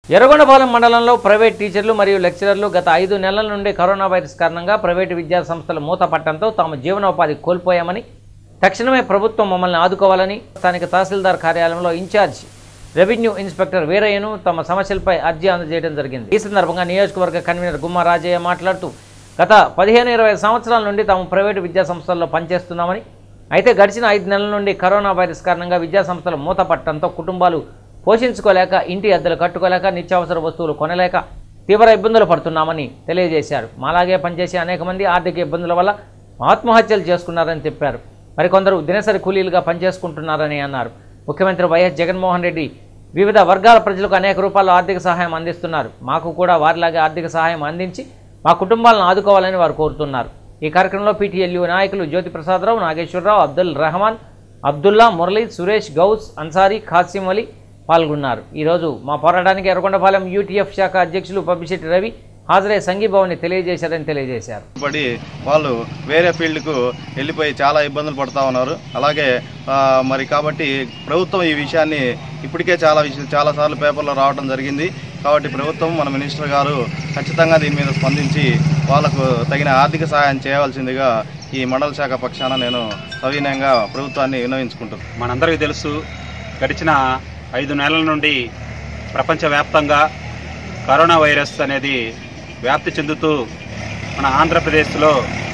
ఎర్రగొండపాలెం మండలంలో ప్రైవేట్ టీచర్లు మరియు లెక్చరర్లు గత ఐదు నెలల నుండి కరోనా వైరస్ కారణంగా ప్రైవేటు విద్యా సంస్థలు మూతపట్టడంతో తాము జీవనోపాధి కోల్పోయామని తక్షణమే ప్రభుత్వం మమ్మల్ని ఆదుకోవాలని స్థానిక తహసీల్దార్ కార్యాలయంలో ఇన్ఛార్జ్ రెవెన్యూ ఇన్స్పెక్టర్ వీరయ్యను తమ సమస్యలపై అర్జీ అందజేయడం జరిగింది ఈ సందర్భంగా నియోజకవర్గ కన్వీనర్ గుమ్మ రాజయ్య మాట్లాడుతూ గత పదిహేను ఇరవై సంవత్సరాల నుండి తాము ప్రైవేటు విద్యా సంస్థల్లో పనిచేస్తున్నామని అయితే గడిచిన ఐదు నెలల నుండి కరోనా వైరస్ కారణంగా విద్యా సంస్థలు మూతపట్టడంతో కుటుంబాలు పోషించుకోలేక ఇంటి అద్దెలు కట్టుకోలేక నిత్యావసర వస్తువులు కొనలేక తీవ్ర ఇబ్బందులు పడుతున్నామని తెలియజేశారు మాలాగే పనిచేసే అనేక మంది ఆర్థిక ఇబ్బందుల వల్ల ఆత్మహత్యలు చేసుకున్నారని చెప్పారు మరికొందరు దినసరి కూలీలుగా పనిచేసుకుంటున్నారని అన్నారు ముఖ్యమంత్రి వైఎస్ జగన్మోహన్ రెడ్డి వివిధ వర్గాల ప్రజలకు అనేక రూపాయల ఆర్థిక సహాయం అందిస్తున్నారు మాకు కూడా వారిలాగే ఆర్థిక సహాయం అందించి మా కుటుంబాలను ఆదుకోవాలని వారు కోరుతున్నారు ఈ కార్యక్రమంలో పీటీఎల్యూ నాయకులు జ్యోతి ప్రసాదరావు నాగేశ్వరరావు అబ్దుల్ రెహమాన్ అబ్దుల్లా మురళి సురేష్ గౌస్ అన్సారీ ఖాసిం అలీ పాల్గొన్నారు ఈరోజు మా పోరాటానికి ఎర్రగొండపాలెం యూటీఎఫ్ శాఖ అధ్యక్షులు పబ్బిశెట్టి రవి హాజరై సంఘీభావాన్ని తెలియజేశారని తెలియజేశారు పడి వాళ్ళు వేరే ఫీల్డ్కు వెళ్ళిపోయి చాలా ఇబ్బందులు పడుతూ ఉన్నారు అలాగే ఆ, మరి కాబట్టి ప్రభుత్వం ఈ విషయాన్ని ఇప్పటికే చాలా విషయం చాలాసార్లు పేపర్లో రావడం జరిగింది కాబట్టి ప్రభుత్వం మన మినిస్టర్ గారు ఖచ్చితంగా దీని మీద స్పందించి వాళ్ళకు తగిన ఆర్థిక సహాయం చేయవలసిందిగా ఈ మండల శాఖ పక్షాన నేను సవినయంగా ప్రభుత్వాన్ని విన్నవించుకుంటున్నాను మనందరికీ తెలుసు గడిచిన ఐదు నెలల నుండి ప్రపంచవ్యాప్తంగా కరోనా వైరస్ అనేది వ్యాప్తి చెందుతూ మన ఆంధ్రప్రదేశ్లో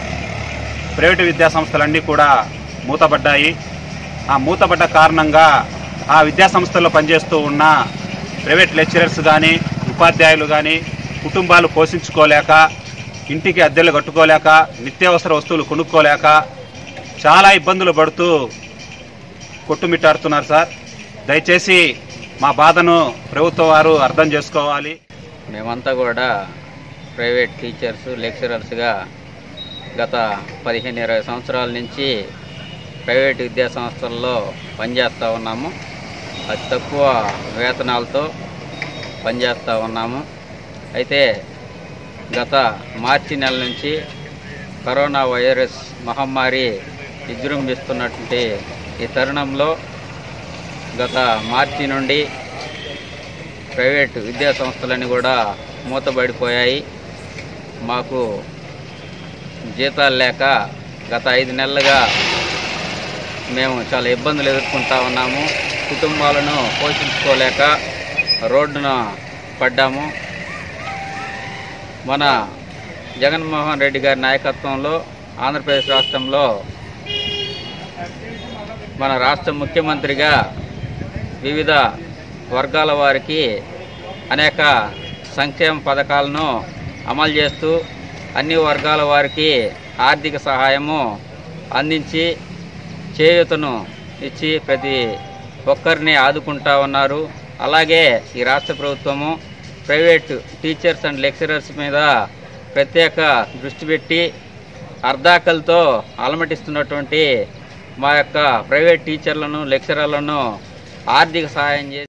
ప్రైవేటు విద్యా సంస్థలన్నీ కూడా మూతపడ్డాయి ఆ మూతపడ్డ కారణంగా ఆ విద్యా సంస్థల్లో పనిచేస్తూ ఉన్న ప్రైవేట్ లెక్చరర్స్ కానీ ఉపాధ్యాయులు కానీ కుటుంబాలు పోషించుకోలేక ఇంటికి అద్దెలు కట్టుకోలేక నిత్యావసర వస్తువులు కొనుక్కోలేక చాలా ఇబ్బందులు పడుతూ కొట్టుమిట్టాడుతున్నారు సార్ దయచేసి మా బాధను ప్రభుత్వం వారు అర్థం చేసుకోవాలి మేమంతా కూడా ప్రైవేట్ టీచర్స్ లెక్చరర్స్గా గత పదిహేను ఇరవై సంవత్సరాల నుంచి ప్రైవేట్ విద్యా సంస్థల్లో పనిచేస్తూ ఉన్నాము అతి తక్కువ వేతనాలతో పనిచేస్తూ ఉన్నాము అయితే గత మార్చి నెల నుంచి కరోనా వైరస్ మహమ్మారి విజృంభిస్తున్నటువంటి ఈ తరుణంలో గత మార్చి నుండి ప్రైవేట్ విద్యా సంస్థలన్నీ కూడా మూతబడిపోయాయి మాకు జీతాలు లేక గత ఐదు నెలలుగా మేము చాలా ఇబ్బందులు ఎదుర్కొంటా ఉన్నాము కుటుంబాలను పోషించుకోలేక రోడ్డున పడ్డాము మన జగన్మోహన్ రెడ్డి గారి నాయకత్వంలో ఆంధ్రప్రదేశ్ రాష్ట్రంలో మన రాష్ట్ర ముఖ్యమంత్రిగా వివిధ వర్గాల వారికి అనేక సంక్షేమ పథకాలను అమలు చేస్తూ అన్ని వర్గాల వారికి ఆర్థిక సహాయము అందించి చేయూతను ఇచ్చి ప్రతి ఒక్కరిని ఆదుకుంటా ఉన్నారు అలాగే ఈ రాష్ట్ర ప్రభుత్వము ప్రైవేట్ టీచర్స్ అండ్ లెక్చరర్స్ మీద ప్రత్యేక దృష్టి పెట్టి అర్ధాకలతో అలమటిస్తున్నటువంటి మా యొక్క ప్రైవేట్ టీచర్లను లెక్చరర్లను ఆర్థిక సహాయం చేసి